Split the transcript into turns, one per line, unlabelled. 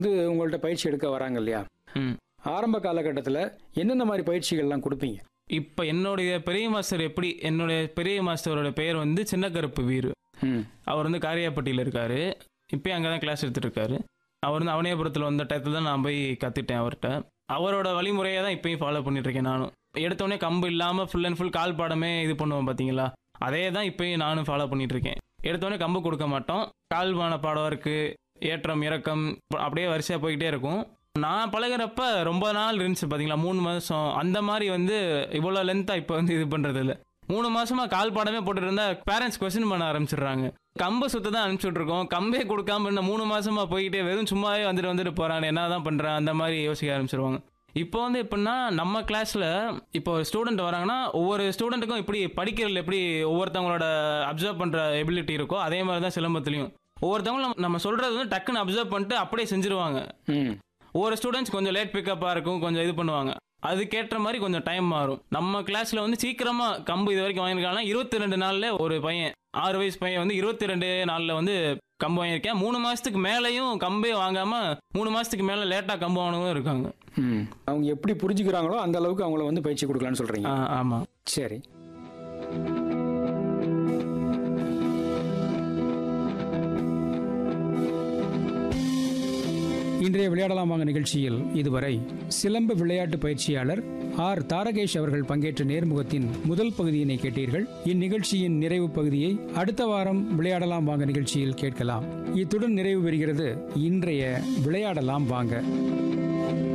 இது உங்கள்ட்ட பயிற்சி எடுக்க வராங்க இல்லையா
ம்.
ஆரம்ப காலகட்டத்தில் என்னென்ன மாதிரி பயிற்சிகள்லாம் கொடுப்பீங்க
இப்போ என்னுடைய பெரிய மாஸ்டர் எப்படி என்னுடைய பெரிய மாஸ்டரோட பெயர் வந்து சின்ன கருப்பு வீரு
ம்
அவர் வந்து காரியாப்பட்டியில் இருக்காரு இப்போயும் அங்கே தான் கிளாஸ் எடுத்துட்டு இருக்காரு அவர் வந்து அவனியபுரத்தில் வந்த டயத்தில் தான் நான் போய் கற்றுட்டேன் அவர்கிட்ட அவரோட வழிமுறையை தான் இப்பயும் ஃபாலோ பண்ணிட்டு இருக்கேன் நானும் எடுத்தோடனே கம்பு இல்லாமல் ஃபுல் அண்ட் ஃபுல் கால் பாடமே இது பண்ணுவோம் பார்த்தீங்களா அதே தான் இப்பயும் நானும் ஃபாலோ பண்ணிட்டு இருக்கேன் எடுத்தோடனே கம்பு கொடுக்க மாட்டோம் கால்பான பாடம் இருக்கு ஏற்றம் இறக்கம் அப்படியே வரிசையாக போய்கிட்டே இருக்கும் நான் பழகுறப்ப ரொம்ப நாள் இருந்துச்சு பார்த்தீங்களா மூணு மாதம் அந்த மாதிரி வந்து இவ்வளோ லென்த்தாக இப்போ வந்து இது பண்ணுறது இல்லை மூணு மாசமா கால் பாடமே போட்டுட்டு இருந்தா பேரண்ட்ஸ் கொஸ்டின் பண்ண ஆரம்பிச்சிடுறாங்க கம்பு சுத்த தான் அனுப்பிச்சுட்டு இருக்கோம் கம்பே கொடுக்காம இன்னும் மூணு மாசமா போய்கிட்டே வெறும் சும்மாவே வந்துட்டு வந்துட்டு போறான் என்னதான் பண்றான் அந்த மாதிரி யோசிக்க ஆரம்பிச்சிருவாங்க இப்போ வந்து எப்படின்னா நம்ம கிளாஸ்ல இப்போ ஸ்டூடெண்ட் வராங்கன்னா ஒவ்வொரு ஸ்டூடெண்ட்டுக்கும் இப்படி படிக்கிறதுல எப்படி ஒவ்வொருத்தவங்களோட அப்சர்வ் பண்ற எபிலிட்டி இருக்கோ அதே மாதிரி தான் சிலம்பத்துலையும் ஒவ்வொருத்தவங்களும் நம்ம- நம்ம சொல்றது வந்து டக்குன்னு அப்சர்வ் பண்ணிட்டு அப்படியே செஞ்சிருவாங்க
ம்
ஒவ்வொரு ஸ்டூடெண்ட்ஸ் கொஞ்சம் லேட் பிக்கப்பாக இருக்கும் கொஞ்சம் இது பண்ணுவாங்க அதுக்கேற்ற மாதிரி கொஞ்சம் டைம் மாறும் நம்ம கிளாஸ்ல வந்து சீக்கிரமா கம்பு இது வரைக்கும் வாங்கியிருக்காங்கன்னா இருபத்தி ரெண்டு நாள்ல ஒரு பையன் ஆறு வயசு பையன் வந்து இருபத்தி ரெண்டு நாள்ல வந்து கம்பு வாங்கியிருக்கேன் மூணு மாசத்துக்கு மேலேயும் கம்பே வாங்காம மூணு மாசத்துக்கு மேல லேட்டா கம்பு வாங்கினவங்க இருக்காங்க
ம் அவங்க எப்படி புரிஞ்சுக்கிறாங்களோ அந்த அளவுக்கு அவங்கள வந்து பயிற்சி கொடுக்கலான்னு சொல்றீங்க
ஆ, ஆமா
சரி இன்றைய விளையாடலாம் வாங்க நிகழ்ச்சியில் இதுவரை சிலம்ப விளையாட்டு பயிற்சியாளர் ஆர் தாரகேஷ் அவர்கள் பங்கேற்ற நேர்முகத்தின் முதல் பகுதியினை கேட்டீர்கள் இந்நிகழ்ச்சியின் நிறைவு பகுதியை அடுத்த வாரம் விளையாடலாம் வாங்க நிகழ்ச்சியில் கேட்கலாம் இத்துடன் நிறைவு பெறுகிறது இன்றைய விளையாடலாம் வாங்க